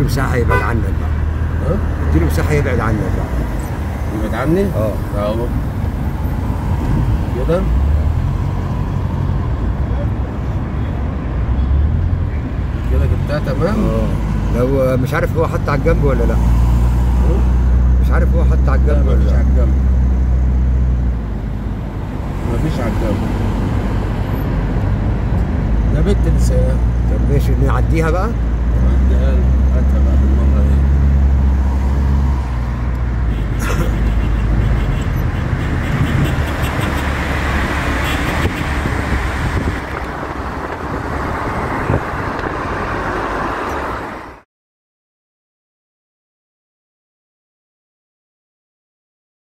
مساحه يبعد عنك بقى ها اديله مساحه يبعد عنك بقى يبعد عني اه اهو كده كده جبتها تمام اه لو مش عارف هو حط على الجنب ولا لا ها؟ مش عارف هو حط على لا الجنب ولا مفيش لا على الجنب مفيش على الجنب ده بنت لسان طب ماشي نعديها بقى عديها لك